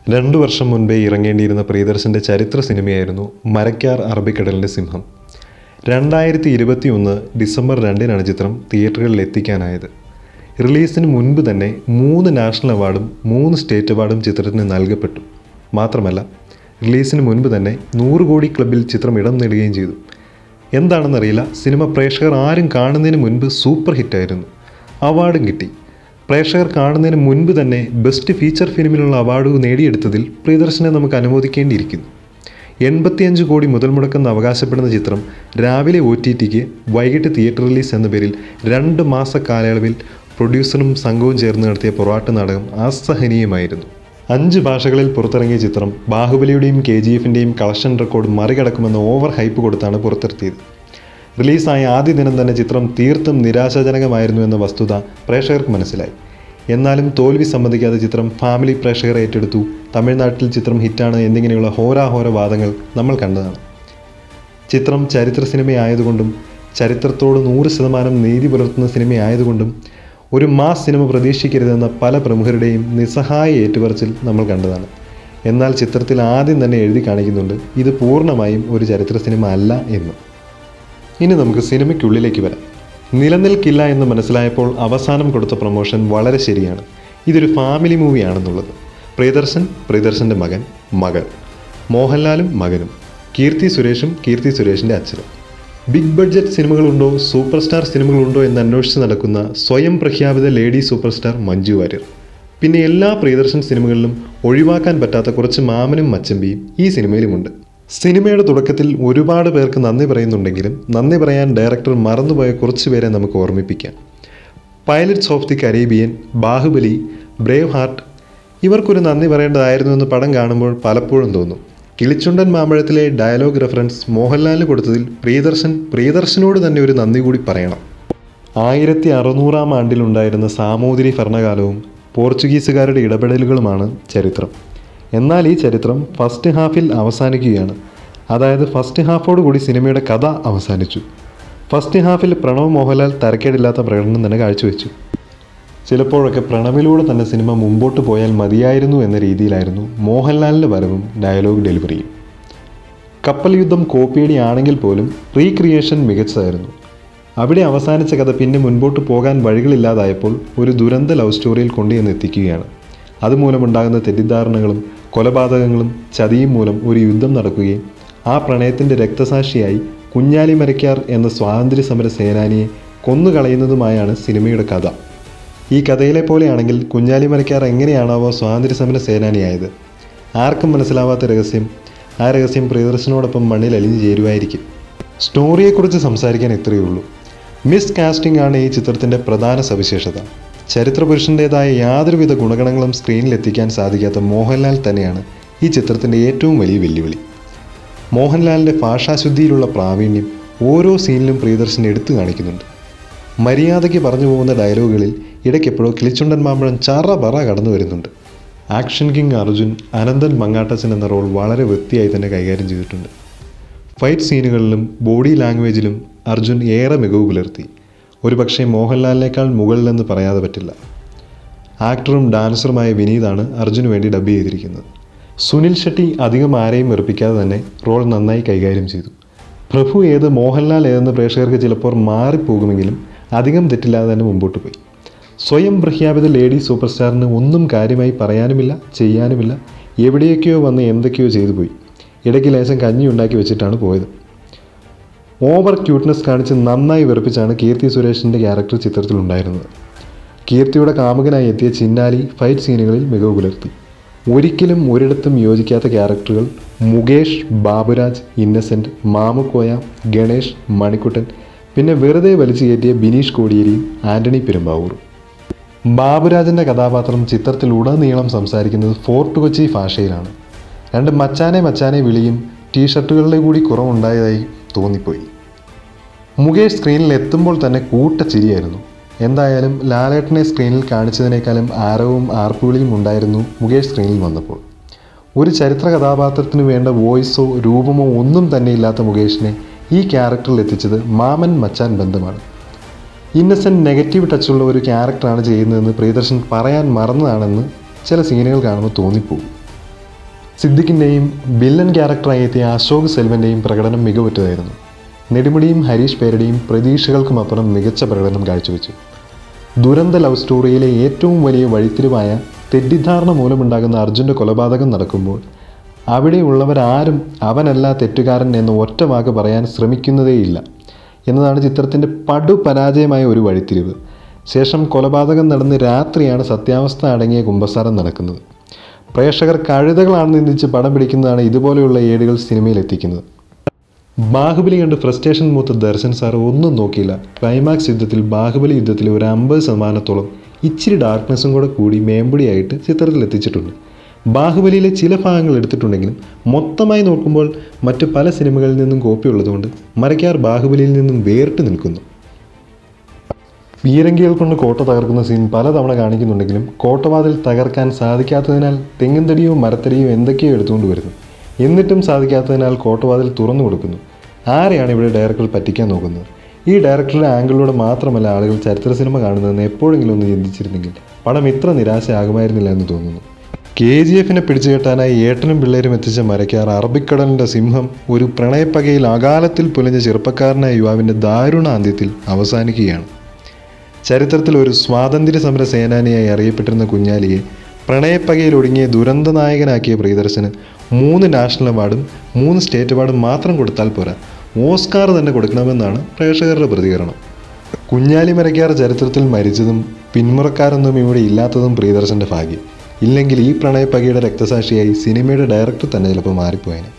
രണ്ടു വർഷം മുൻപേ ഇറങ്ങേണ്ടിയിരുന്ന പ്രിയദർശൻ്റെ ചരിത്ര സിനിമയായിരുന്നു മരക്കാർ അറബിക്കടലിൻ്റെ സിംഹം രണ്ടായിരത്തി ഇരുപത്തി ഒന്ന് ഡിസംബർ രണ്ടിനാണ് ചിത്രം തിയേറ്ററുകളിൽ എത്തിക്കാനായത് റിലീസിന് മുൻപ് തന്നെ മൂന്ന് നാഷണൽ അവാർഡും മൂന്ന് സ്റ്റേറ്റ് അവാർഡും ചിത്രത്തിന് നൽകപ്പെട്ടു മാത്രമല്ല റിലീസിന് മുൻപ് തന്നെ നൂറ് കോടി ക്ലബിൽ ചിത്രം ഇടം നേടുകയും ചെയ്തു എന്താണെന്നറിയില്ല സിനിമ പ്രേക്ഷകർ ആരും കാണുന്നതിന് മുൻപ് സൂപ്പർ ഹിറ്റായിരുന്നു അവാർഡും കിട്ടി പ്രേക്ഷകർ കാണുന്നതിന് മുൻപ് തന്നെ ബെസ്റ്റ് ഫീച്ചർ ഫിലിമിനുള്ള അവാർഡ് നേടിയെടുത്തതിൽ പ്രിയദർശനെ നമുക്ക് അനുമോദിക്കേണ്ടിയിരിക്കുന്നു എൺപത്തിയഞ്ച് കോടി മുതൽ മുടക്കെന്ന് അവകാശപ്പെടുന്ന ചിത്രം രാവിലെ ഒ ടി ടിക്ക് വൈകിട്ട് തിയേറ്റർ റിലീസ് എന്ന പേരിൽ രണ്ട് മാസ കാലയളവിൽ പ്രൊഡ്യൂസറും സംഘവും ചേർന്ന് നടത്തിയ പൊറാട്ട് നാടകം അസഹനീയമായിരുന്നു അഞ്ച് ഭാഷകളിൽ പുറത്തിറങ്ങിയ ചിത്രം ബാഹുബലിയുടെയും കെ ജി എഫിൻ്റെയും കളക്ഷൻ റെക്കോർഡ് മറികടക്കുമെന്ന ഓവർ ഹൈപ്പ് കൊടുത്താണ് പുറത്തിറക്കിയത് റിലീസായ ആദ്യ ദിനം തന്നെ ചിത്രം തീർത്തും നിരാശാജനകമായിരുന്നു എന്ന വസ്തുത പ്രേക്ഷകർക്ക് മനസ്സിലായി എന്നാലും തോൽവി സമ്മതിക്കാതെ ചിത്രം ഫാമിലി പ്രേക്ഷകർ ഏറ്റെടുത്തു തമിഴ്നാട്ടിൽ ചിത്രം ഹിറ്റാണ് എന്നിങ്ങനെയുള്ള ഹോരാഹോര വാദങ്ങൾ നമ്മൾ കണ്ടതാണ് ചിത്രം ചരിത്ര സിനിമയായതുകൊണ്ടും ചരിത്രത്തോട് നൂറ് ശതമാനം നീതി പുലർത്തുന്ന സിനിമയായതുകൊണ്ടും ഒരു മാസ് സിനിമ പ്രതീക്ഷിക്കരുതെന്ന പല പ്രമുഖരുടെയും നിസ്സഹായ ഏറ്റുപറച്ചിൽ നമ്മൾ കണ്ടതാണ് എന്നാൽ ചിത്രത്തിൽ ആദ്യം തന്നെ എഴുതി കാണിക്കുന്നുണ്ട് ഇത് പൂർണ്ണമായും ഒരു ചരിത്ര സിനിമ അല്ല എന്ന് ഇനി നമുക്ക് സിനിമയ്ക്കുള്ളിലേക്ക് വരാം നിലനിൽക്കില്ല എന്ന് മനസ്സിലായപ്പോൾ അവസാനം കൊടുത്ത പ്രൊമോഷൻ വളരെ ശരിയാണ് ഇതൊരു ഫാമിലി മൂവിയാണെന്നുള്ളത് പ്രിയദർശൻ പ്രിയദർശൻ്റെ മകൻ മകൾ മോഹൻലാലും മകനും കീർത്തി സുരേഷും കീർത്തി സുരേഷിൻ്റെ അച്ഛനും ബിഗ് ബഡ്ജറ്റ് സിനിമകളുണ്ടോ സൂപ്പർ സ്റ്റാർ സിനിമകളുണ്ടോ എന്ന് അന്വേഷിച്ച് നടക്കുന്ന സ്വയം പ്രഖ്യാപിത lady super star Manju Warrier പിന്നെ എല്ലാ പ്രിയദർശൻ സിനിമകളിലും ഒഴിവാക്കാൻ പറ്റാത്ത കുറച്ച് മാമനും മച്ചമ്പിയും ഈ സിനിമയിലുമുണ്ട് സിനിമയുടെ തുടക്കത്തിൽ ഒരുപാട് പേർക്ക് നന്ദി പറയുന്നുണ്ടെങ്കിലും നന്ദി പറയാൻ ഡയറക്ടർ മറന്നുപോയ കുറച്ച് പേരെ നമുക്ക് ഓർമ്മിപ്പിക്കാം pilots of the Caribbean Baahubali Braveheart ഇവർക്കൊരു നന്ദി പറയേണ്ടതായിരുന്നു എന്ന് പടം കാണുമ്പോൾ പലപ്പോഴും തോന്നും കിളിച്ചുണ്ടൻ മാമ്പഴത്തിലെ ഡയലോഗ് റെഫറൻസ് മോഹൻലാലിന് കൊടുത്തതിൽ പ്രിയദർശൻ പ്രിയദർശനോട് തന്നെ ഒരു നന്ദി കൂടി പറയണം ആയിരത്തി അറുന്നൂറാം ആണ്ടിലുണ്ടായിരുന്ന സാമൂതിരി ഭരണകാലവും പോർച്ചുഗീസുകാരുടെ ഇടപെടലുകളുമാണ് ചരിത്രം എന്നാൽ ഈ ചരിത്രം ഫസ്റ്റ് ഹാഫിൽ അവസാനിക്കുകയാണ് അതായത് ഫസ്റ്റ് ഹാഫോട് കൂടി സിനിമയുടെ കഥ അവസാനിച്ചു ഫസ്റ്റ് ഹാഫിൽ പ്രണവ് മോഹൻലാൽ തരക്കേടില്ലാത്ത പ്രകടനം തന്നെ കാഴ്ചവെച്ചു ചിലപ്പോഴൊക്കെ പ്രണവിലൂടെ തന്നെ സിനിമ മുമ്പോട്ട് പോയാൽ മതിയായിരുന്നു എന്ന രീതിയിലായിരുന്നു മോഹൻലാലിൻ്റെ വരവും ഡയലോഗ് ഡെലിവറിയും കപ്പൽ യുദ്ധം കോപ്പിയടി ആണെങ്കിൽ പോലും റീക്രിയേഷൻ മികച്ചതായിരുന്നു അവിടെ അവസാനിച്ച കഥ പിന്നെ മുൻപോട്ട് പോകാൻ വഴികളില്ലാതായപ്പോൾ ഒരു ദുരന്ത ലവ് സ്റ്റോറിയിൽ കൊണ്ടുചെന്ന് എത്തിക്കുകയാണ് അതുമൂലമുണ്ടാകുന്ന തെറ്റിദ്ധാരണകളും കൊലപാതകങ്ങളും ചതിയും മൂലം ഒരു യുദ്ധം നടക്കുകയും ആ പ്രണയത്തിൻ്റെ രക്തസാക്ഷിയായി കുഞ്ഞാലി മരയ്ക്കാർ എന്ന സ്വാതന്ത്ര്യ സമര സേനാനിയെ കൊന്നുകളയുന്നതുമായാണ് സിനിമയുടെ കഥ ഈ കഥയിലെ പോലെയാണെങ്കിൽ കുഞ്ഞാലി മരയ്ക്കാർ എങ്ങനെയാണാവോ സ്വാതന്ത്ര്യ സമര സേനാനിയായത് ആർക്കും മനസ്സിലാവാത്ത രഹസ്യം ആ രഹസ്യം പ്രിയദർശനോടൊപ്പം മണ്ണിൽ അലിഞ്ഞു ചേരുമായിരിക്കും സ്റ്റോറിയെക്കുറിച്ച് സംസാരിക്കാൻ ഇത്രയേ ഉള്ളൂ മിസ് കാസ്റ്റിംഗ് ആണ് ഈ ചിത്രത്തിൻ്റെ പ്രധാന സവിശേഷത ചരിത്രപുരുഷൻ്റേതായ യാതൊരുവിധ ഗുണഗണങ്ങളും സ്ക്രീനിൽ എത്തിക്കാൻ സാധിക്കാത്ത മോഹൻലാൽ തന്നെയാണ് ഈ ചിത്രത്തിൻ്റെ ഏറ്റവും വലിയ വെല്ലുവിളി മോഹൻലാലിൻ്റെ ഭാഷാശുദ്ധിയിലുള്ള പ്രാവീണ്യം ഓരോ സീനിലും പ്രിയദർശൻ എടുത്തു കാണിക്കുന്നുണ്ട് മര്യാദയ്ക്ക് പറഞ്ഞു പോകുന്ന ഡയലോഗുകളിൽ ഇടയ്ക്കെപ്പോഴോ കിളിച്ചുണ്ടൻ മാമ്പഴം ചറ പറ കടന്നു വരുന്നുണ്ട് ആക്ഷൻ കിങ് അർജുൻ അനന്തൻ മങ്ങാട്ടച്ചൻ എന്ന റോൾ വളരെ വൃത്തിയായി തന്നെ കൈകാര്യം ചെയ്തിട്ടുണ്ട് ഫൈറ്റ് സീനുകളിലും ബോഡി ലാംഗ്വേജിലും അർജുൻ ഏറെ മികവ് പുലർത്തി ഒരുപക്ഷെ മോഹൻലാലിനേക്കാൾ മുകളിലെന്ന് പറയാതെ പറ്റില്ല ആക്ടറും ഡാൻസറുമായ വിനീതാണ് അർജുന് വേണ്ടി ഡബ് ചെയ്തിരിക്കുന്നത് സുനിൽ ഷെട്ടി അധികം ആരെയും വെറുപ്പിക്കാതെ തന്നെ റോൾ നന്നായി കൈകാര്യം ചെയ്തു പ്രഭു ഏത് മോഹൻലാൽ ഏതെന്ന് പ്രേക്ഷകർക്ക് ചിലപ്പോൾ മാറിപ്പോകുമെങ്കിലും അധികം തെറ്റില്ലാതെ തന്നെ മുമ്പോട്ട് പോയി സ്വയം പ്രഖ്യാപിത ലേഡി സൂപ്പർ സ്റ്റാറിന് ഒന്നും കാര്യമായി പറയാനുമില്ല ചെയ്യാനുമില്ല എവിടെയൊക്കെയോ വന്ന് എന്തൊക്കെയോ ചെയ്തു പോയി ഇടയ്ക്ക് ലേശം കഞ്ഞി ഉണ്ടാക്കി വെച്ചിട്ടാണ് പോയത് ഓവർ ക്യൂട്ട്നെസ് കാണിച്ച് നന്നായി വെറുപ്പിച്ചാണ് കീർത്തി സുരേഷിൻ്റെ ക്യാരക്ടർ ചിത്രത്തിലുണ്ടായിരുന്നത് കീർത്തിയുടെ കാമുകനായി എത്തിയ ചിന്നാലി ഫൈറ്റ് സീനുകളിൽ മികവ് പുലർത്തി ഒരിക്കലും ഒരിടത്തും യോജിക്കാത്ത ക്യാരക്ടറുകൾ മുകേഷ് ബാബുരാജ് ഇന്നസെൻറ്റ് മാമുക്കോയ ഗണേഷ് മണിക്കുട്ടൻ പിന്നെ വെറുതെ വലിച്ചു കയറ്റിയ ബിനീഷ് കോടിയേരിയും ആന്റണി പെരുമ്പാവൂറും ബാബുരാജൻ്റെ കഥാപാത്രം ചിത്രത്തിൽ ഉടനീളം സംസാരിക്കുന്നത് ഫോർട്ട് കൊച്ചി ഭാഷയിലാണ് രണ്ട് മച്ചാനെ മച്ചാനെ വിളിയും ടീഷർട്ടുകളുടെ കൂടി കുറവുണ്ടായതായി തോന്നിപ്പോയി മുകേഷ് സ്ക്രീനിൽ എത്തുമ്പോൾ തന്നെ കൂട്ട ചിരിയായിരുന്നു എന്തായാലും ലാലേട്ടനെ സ്ക്രീനിൽ കാണിച്ചതിനേക്കാളും ആരവും ആർപ്പുവിളിയും ഉണ്ടായിരുന്നു മുകേഷ് സ്ക്രീനിൽ വന്നപ്പോൾ ഒരു ചരിത്ര കഥാപാത്രത്തിന് വേണ്ട വോയിസോ രൂപമോ ഒന്നും തന്നെ ഇല്ലാത്ത മുകേഷിനെ ഈ ക്യാരക്ടറിൽ എത്തിച്ചത് മാമൻ മച്ചാൻ ബന്ധമാണ് ഇന്നസെൻറ്റ് നെഗറ്റീവ് ടച്ചുള്ള ഒരു ക്യാരക്ടറാണ് ചെയ്യുന്നതെന്ന് പ്രിയദർശൻ പറയാൻ മറന്നതാണെന്ന് ചില സീനുകൾ കാണുമ്പോൾ തോന്നിപ്പോകും സിദ്ദിഖിൻ്റെയും വില്ലൻ ക്യാരക്ടറായി എത്തിയ അശോക് സെൽവൻ്റെയും പ്രകടനം മികവുറ്റതായിരുന്നു നെടുമുടിയും ഹരീഷ് പേരുടെയും പ്രതീക്ഷകൾക്കുമപ്പുറം മികച്ച പ്രകടനം കാഴ്ചവെച്ചു ദുരന്ത ലവ് സ്റ്റോറിയിലെ ഏറ്റവും വലിയ വഴിത്തിരിവായ തെറ്റിദ്ധാരണ മൂലമുണ്ടാകുന്ന അർജുൻ്റെ കൊലപാതകം നടക്കുമ്പോൾ അവിടെയുള്ളവരാരും അവനല്ല തെറ്റുകാരൻ എന്ന ഒറ്റ വാക്ക് പറയാൻ ശ്രമിക്കുന്നതേയില്ല എന്നതാണ് ചിത്രത്തിൻ്റെ പടുപരാജയമായ ഒരു വഴിത്തിരിവ് ശേഷം കൊലപാതകം നടന്ന് രാത്രിയാണ് സത്യാവസ്ഥ അടങ്ങിയ കുമ്പസാരം നടക്കുന്നത് പ്രേക്ഷകർ കഴുതകളാണെന്ന് ചിന്തിച്ച് പടം പിടിക്കുന്നതാണ് ഇതുപോലെയുള്ള ഏടുകൾ സിനിമയിൽ എത്തിക്കുന്നത് ബാഹുബലി കണ്ട് ഫ്രസ്ട്രേഷൻ മൂത്ത ദർശൻ സാർ ഒന്നും നോക്കിയില്ല ക്ലൈമാക്സ് യുദ്ധത്തിൽ ബാഹുബലി യുദ്ധത്തിൽ ഒരു അമ്പത് ശതമാനത്തോളം ഇച്ചിരി ഡാർക്ക്നെസ്സും കൂടെ കൂടി മേമ്പടിയായിട്ട് ചിത്രത്തിൽ എത്തിച്ചിട്ടുണ്ട് ബാഹുബലിയിലെ ചില ഭാഗങ്ങൾ എടുത്തിട്ടുണ്ടെങ്കിലും മൊത്തമായി നോക്കുമ്പോൾ മറ്റു പല സിനിമകളിൽ നിന്നും കോപ്പി ഉള്ളതുകൊണ്ട് മരക്കാർ ബാഹുബലിയിൽ നിന്നും വേറിട്ട് നിൽക്കുന്നു പീരങ്കികൾ കൊണ്ട് കോട്ട തകർക്കുന്ന സീൻ പലതവണ കാണിക്കുന്നുണ്ടെങ്കിലും കോട്ടവാതിൽ തകർക്കാൻ സാധിക്കാത്തതിനാൽ തെങ്ങിൻതടിയോ മരത്തടിയോ എന്തൊക്കെയോ എടുത്തുകൊണ്ട് വരുന്നു എന്നിട്ടും സാധിക്കാത്തതിനാൽ കോട്ടവാതിൽ തുറന്നു കൊടുക്കുന്നു ആരെയാണ് ഇവിടെ ഡയറക്ടർ പറ്റിക്കാൻ നോക്കുന്നത് ഈ ഡയറക്ടറുടെ ആംഗിളിലൂടെ മാത്രമല്ല ആളുകൾ ചരിത്ര സിനിമ കാണുന്നതെന്ന് എപ്പോഴെങ്കിലും ഒന്ന് ചിന്തിച്ചിരുന്നെങ്കിൽ പടം ഇത്ര നിരാശയാകുമായിരുന്നില്ല എന്ന് തോന്നുന്നു കെ ജി എഫിനെ പിടിച്ചുകെട്ടാനായി ഏട്ടനും പിള്ളേരും എത്തിച്ച മരക്കാർ അറബിക്കടലിൻ്റെ സിംഹം ഒരു പ്രണയപ്പകയിൽ അകാലത്തിൽ പുലഞ്ഞ ചെറുപ്പക്കാരനായ യുവാവിൻ്റെ ദാരുണ അന്ത്യത്തിൽ അവസാനിക്കുകയാണ് ചരിത്രത്തിൽ ഒരു സ്വാതന്ത്ര്യ സമര സേനാനിയായി അറിയപ്പെട്ടിരുന്ന കുഞ്ഞാലിയെ പ്രണയപ്പകയിൽ ഒടുങ്ങിയ ദുരന്ത നായകനാക്കിയ പ്രിയദർശന് മൂന്ന് നാഷണൽ അവാർഡും മൂന്ന് സ്റ്റേറ്റ് അവാർഡും മാത്രം കൊടുത്താൽ പോരാ ഓസ്കാർ തന്നെ കൊടുക്കണമെന്നാണ് പ്രേക്ഷകരുടെ പ്രതികരണം കുഞ്ഞാലി മരക്കാർ ചരിത്രത്തിൽ മരിച്ചതും പിന്മുറക്കാരൊന്നും ഇവിടെ ഇല്ലാത്തതും പ്രിയദർശൻ്റെ ഭാഗ്യം ഇല്ലെങ്കിൽ ഈ പ്രണയപ്പകയുടെ രക്തസാക്ഷിയായി സിനിമയുടെ ഡയറക്ടർ തന്നെ ചിലപ്പോൾ മാറിപ്പോയേനെ